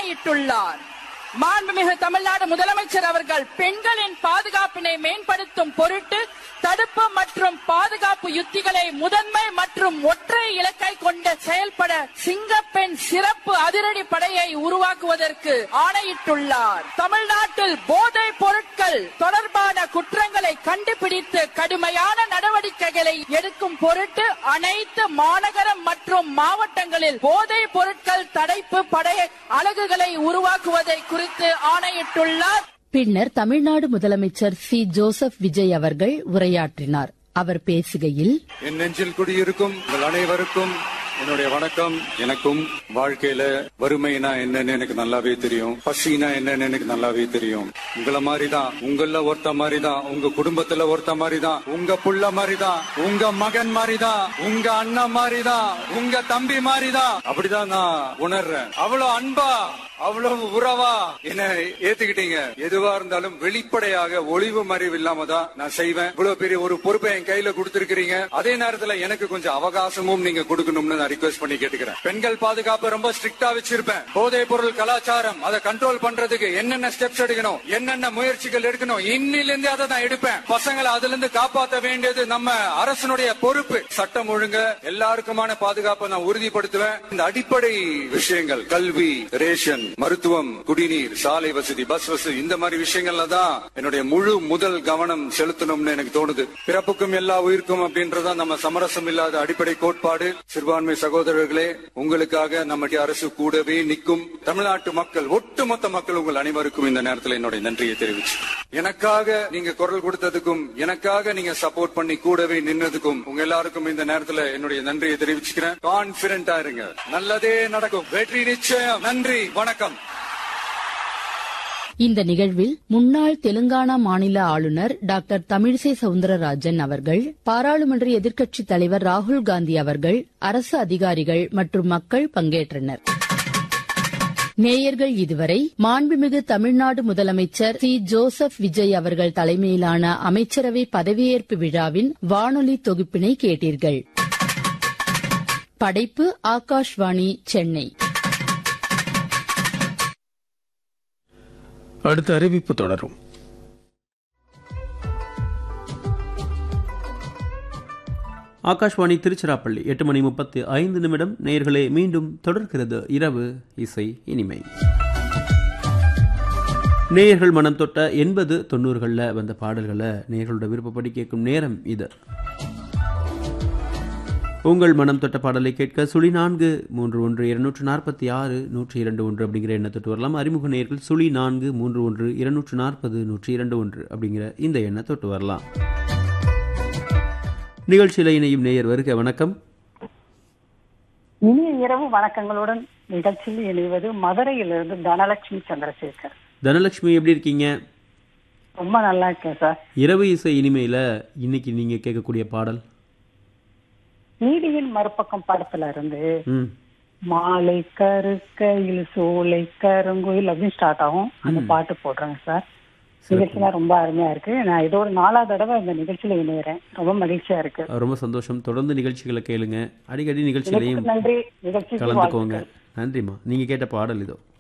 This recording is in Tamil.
ஆணையிட்டுள்ளார் மாண்புமிகு தமிழ்நாடு முதலமைச்சர் அவர்கள் பெண்களின் பாதுகாப்பினை மேம்படுத்தும் பொருட்டு தடுப்பு மற்றும் பாதுகாப்பு யுத்திகளை முதன்மை மற்றும் ஒற்றை இலக்கை கொண்டு செயல்பட சிங்கப்பெண் சிறப்பு அதிரடி படையை உருவாக்குவதற்கு ஆணையிட்டுள்ளார் தமிழ்நாட்டில் போதைப் பொருட்கள் தொடர்பான குற்றங்களை கண்டுபிடித்து கடுமையான நடவடிக்கைகளை எடுக்கும் பொருட்டு அனைத்து மாநகரம் மற்றும் மாவட்டங்களில் போதைப் பொருட்கள் தடைப்பு படை அலகுகளை உருவாக்குவதை குறித்து ஆணையிட்டுள்ளார் பின்னர் தமிழ்நாடு முதலமைச்சர் சி ஜோசப் விஜய் அவர்கள் உரையாற்றினார் அவர் பேசுகையில் என் நெஞ்சில் குடியிருக்கும் உங்கள் அனைவருக்கும் என்னுடைய வணக்கம் எனக்கும் வாழ்க்கையில வறுமைனா என்னன்னு எனக்கு நல்லாவே தெரியும் பசினா என்னன்னு எனக்கு நல்லாவே தெரியும் உங்கள மாதிரிதான் உங்கள ஒருத்த மாதிரிதான் உங்க குடும்பத்துல ஒருத்த மாதிரிதான் உங்க புள்ள மாதிரிதான் உங்க மகன் மாதிரிதான் உங்க அண்ணன் மாதிரிதான் உங்க தம்பி மாதிரிதான் அப்படிதான் நான் உணர்றேன் அவ்வளவு அன்பா அவ்வளவு உறவா என்ன ஏத்துக்கிட்டீங்க எதுவா இருந்தாலும் வெளிப்படையாக ஒளிவு மறைவு இல்லாம தான் நான் செய்வேன் இவ்வளவு பெரிய ஒரு பொறுப்பை என் கையில கொடுத்திருக்கிறீங்க அதே நேரத்துல எனக்கு கொஞ்சம் அவகாசமும் நீங்க கொடுக்கணும்னு நான் ரிக்வெஸ்ட் பண்ணி கேட்டுக்கிறேன் பெண்கள் பாதுகாப்பு ரொம்ப ஸ்ட்ரிக்டா வச்சிருப்பேன் போதைப் பொருள் கலாச்சாரம் அதை கண்ட்ரோல் பண்றதுக்கு என்னென்ன ஸ்டெப்ஸ் எடுக்கணும் என்னென்ன முயற்சிகள் எடுக்கணும் இன்னில இருந்து அதை நான் எடுப்பேன் பசங்களை அதுல இருந்து காப்பாற்ற வேண்டியது நம்ம அரசனுடைய பொறுப்பு சட்டம் ஒழுங்கு எல்லாருக்குமான பாதுகாப்பை நான் உறுதிப்படுத்துவேன் இந்த அடிப்படை விஷயங்கள் கல்வி ரேஷன் மருத்துவம் குடிநீர் சாலை வசதி பஸ் வசதி இந்த மாதிரி விஷயங்கள்ல தான் என்னுடைய முழு முதல் கவனம் செலுத்தணும்னு எனக்கு தோணுது பிறப்புக்கும் எல்லா உயிருக்கும் அப்படின்றதான் நம்ம சமரசம் இல்லாத அடிப்படை கோட்பாடு சிறுபான்மை சகோதரர்களே உங்களுக்காக நம்முடைய அரசு கூடவே நிற்கும் தமிழ்நாட்டு மக்கள் ஒட்டுமொத்த மக்கள் உங்கள் அனைவருக்கும் இந்த நேரத்தில் என்னுடைய நன்றியை தெரிவிச்சு எனக்காக நீங்க குரல் கொடுத்ததுக்கும் எனக்காக நீங்க சப்போர்ட் பண்ணி கூடவே நின்னதுக்கும் உங்க எல்லாருக்கும் இந்த நேரத்தில் என்னுடைய நன்றியை தெரிவிச்சுக்கிறேன் கான்பிடண்டா இருங்க நல்லதே நடக்கும் வெற்றி நிச்சயம் நன்றி வணக்கம் இந்த நிகழ்வில் முன்னாள் தெலுங்கானா மாநில ஆளுநர் டாக்டர் தமிழிசை சவுந்தரராஜன் அவர்கள் பாராளுமன்ற எதிர்க்கட்சித் தலைவர் ராகுல் காந்தி அவர்கள் அரசு அதிகாரிகள் மற்றும் மக்கள் பங்கேற்றனர் நேயர்கள் இதுவரை மாண்புமிகு தமிழ்நாடு முதலமைச்சர் சி ஜோசப் விஜய் அவர்கள் தலைமையிலான அமைச்சரவை பதவியேற்பு விழாவின் வானொலி தொகுப்பினை கேட்டீர்கள் படைப்பு ஆகாஷ்வாணி சென்னை அடுத்த அறிவிப்பு தொடரும் ஆகாஷ்வாணி திருச்சிராப்பள்ளி எட்டு மணி முப்பத்தி ஐந்து நிமிடம் நேயர்களே மீண்டும் தொடர்கிறது இரவு இசை இனிமை நேயர்கள் மனம் தொட்ட எண்பது தொண்ணூறுகளில் வந்த பாடல்களை நேயர்களோட விருப்பப்படி கேட்கும் நேரம் இது உங்கள் மனம் தொட்ட பாடலை கேட்க சுழி நான்கு மூன்று ஒன்று இருநூற்று நாற்பத்தி ஆறு நூற்றி இரண்டு ஒன்று அப்படிங்கிற எண்ணத்தொட்டு வரலாம் அறிமுக நேர்கள் சுழி நான்கு மூன்று ஒன்று இருநூற்று நாற்பது நூற்றி இரண்டு ஒன்று அப்படிங்கிற இந்த எண்ணை தொட்டு வரலாம் நிகழ்ச்சியில் இணையும் நேயர் வருக வணக்கம் இனிய இரவு வணக்கங்களுடன் நிகழ்ச்சியில் இணைவது மதுரையிலிருந்து தனலட்சுமி சந்திரசேகர் தனலட்சுமி எப்படி இருக்கீங்க ரொம்ப நல்லா இருக்கேன் சார் இரவு இசை இனிமையில் இன்னைக்கு நீங்கள் கேட்கக்கூடிய பாடல் நீதியின் மறுபக்கம் படத்துல இருந்து ம் மாலை கருக்கையில் சோலை கருங்குயில் அப்படின்னு ஸ்டார்ட் ஆகும் அந்த பாட்டு போடுறேங்க சார் நிகழ்ச்சிலாம் ரொம்ப அருமையா இருக்கு நான் இதோ ஒரு நாலாவது தடவை இந்த நிகழ்ச்சியில இணையறேன் ரொம்ப மகிழ்ச்சியா இருக்கு ரொம்ப சந்தோஷம் தொடர்ந்து நிகழ்ச்சிகளை கேளுங்க அடிக்கடி நிகழ்ச்சிகளையும் நன்றி நிகழ்ச்சிக்கு கலந்துக்கோங்க வாழ்த்துக்கள். நன்றிம்மா நீங்கள் கேட்ட பாடல் இதோ